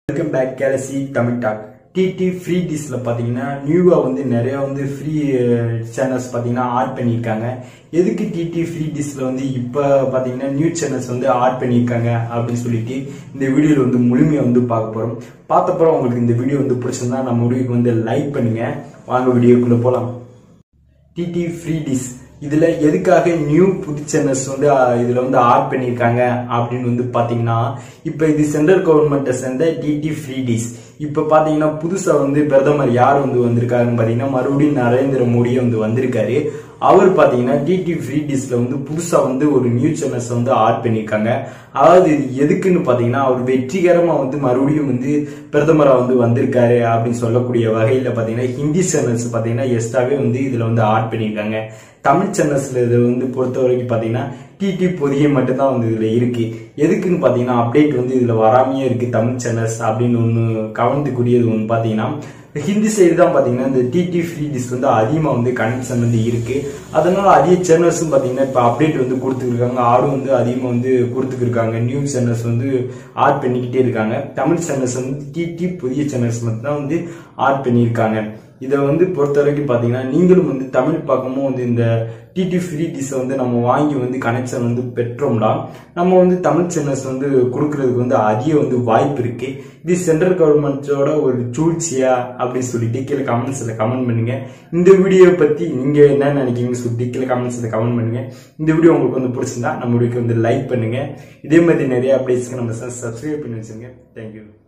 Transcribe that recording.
welcome back galaxy Tamil talk DD free டிஸ்ல பாத்தீங்கன்னா நியூவா வந்து நிறைய வந்து ஃப்ரீ சேனல்ஸ் பாத்தீங்கன்னா ஆட் பண்ணியிருக்காங்க எதுக்கு டிடி ஃப்ரீ டிஸ்ல வந்து இப்ப பாத்தீங்கன்னா நியூ சேனல்ஸ் வந்து ஆட் பண்ணியிருக்காங்க அப்படின்னு சொல்லிட்டு இந்த வீடியோல வந்து முழுமையா வந்து பார்க்க போறோம் பார்த்தப்பறம் உங்களுக்கு இந்த வீடியோ வந்து பிடிச்சிருந்தா நம்ம வீடியோக்கு வந்து லைக் பண்ணுங்க வாங்க வீடியோக்குள்ள போலாம் டிடி ஃப்ரீ டிஸ் இதுல எதுக்காக நியூ புது சேனல்ஸ் வந்து அஹ், இதுல வந்து ஆட் பண்ணியிருக்காங்க அப்படின்னு வந்து பாத்தீங்கன்னா இப்ப இது சென்ட்ரல் கவர்மெண்ட்டை சேர்ந்த டிடி ஃப்ரீ டிஸ் இப்ப பாத்தீங்கன்னா புதுசா வந்து பிரதமர் யார் வந்து வந்திருக்காருன்னு பாத்தீங்கன்னா மறுபடியும் நரேந்திர மோடியே வந்து வந்திருக்காரு அவர் பாத்தீங்கன்னா டிடி ஃப்ரீ டிஸ்ல வந்து புதுசா வந்து ஒரு நியூ சேனல்ஸ் வந்து ஆட் பண்ணியிருக்காங்க அதாவது இது எதுக்குன்னு பாத்தீங்கன்னா அவர் வெற்றிகரமா வந்து மறுபடியும் வந்து பிரதமரா வந்து வந்திருக்காரு அப்படின்னு சொல்லக்கூடிய வகையில பாத்தீங்கன்னா ஹிந்தி சேனல்ஸ் பாத்தீங்கன்னா எக்ஸ்ட்ராவே வந்து இதுல வந்து ஆட் பண்ணியிருக்காங்க தமிழ் சேனல்ஸ்ல இது வந்து பொறுத்த வரைக்கும் பாத்தீங்கன்னா டிடி பொதிய மட்டும்தான் வந்து இதுல இருக்கு எதுக்குன்னு பாத்தீங்கன்னா அப்டேட் வந்து இதுல வராமையே இருக்கு தமிழ் சேனல்ஸ் அப்படின்னு ஒண்ணு கவனித்துக்குரியது ஒன்று பாத்தீங்கன்னா ஹிந்தி சைடு தான் பாத்தீங்கன்னா இந்த டிடி ஃப்ரீ டிஸ் வந்து அதிகமா வந்து கனெக்ஷன் வந்து இருக்கு அதனால அதிக சேனல்ஸும் பாத்தீங்கன்னா இப்ப அப்டேட் வந்து கொடுத்துருக்காங்க ஆடும் வந்து அதிகமா வந்து கொடுத்துருக்காங்க நியூ சேனல்ஸ் வந்து ஆட் பண்ணிக்கிட்டே இருக்காங்க தமிழ் சேனல்ஸ் வந்து டிடி புதிய சேனல்ஸ் மட்டும் தான் வந்து ஆட் பண்ணியிருக்காங்க இதை வந்து பொறுத்த வரைக்கும் பாத்தீங்கன்னா நீங்களும் வந்து தமிழ் பக்கமும் வந்து இந்த டிடி ஃப்ரீ டிஸை வந்து நம்ம வாங்கி வந்து கனெக்ஷன் வந்து பெற்றோம்னா நம்ம வந்து தமிழ் சேனல்ஸ் வந்து கொடுக்கறதுக்கு வந்து அதிக வந்து வாய்ப்பு இருக்கு இது சென்ட்ரல் கவர்மெண்ட்டோட ஒரு சூழ்ச்சியா அப்படின்னு சொல்லிட்டு கீழே கமெண்ட்ஸ்ல கமெண்ட் பண்ணுங்க இந்த வீடியோ பத்தி நீங்க என்ன நினைக்கிறீங்கன்னு சொல்லிட்டு கீழே கமெண்ட்ஸ்ல கமெண்ட் பண்ணுங்க இந்த வீடியோ உங்களுக்கு வந்து பிடிச்சிருந்தா நம்ம வீடியோக்கு வந்து லைக் பண்ணுங்க இதே மாதிரி நிறைய அப்டேட்ஸ்க்கு நம்ம சப்ஸ்கிரைப் பண்ணி வச்சுங்க தேங்க்யூ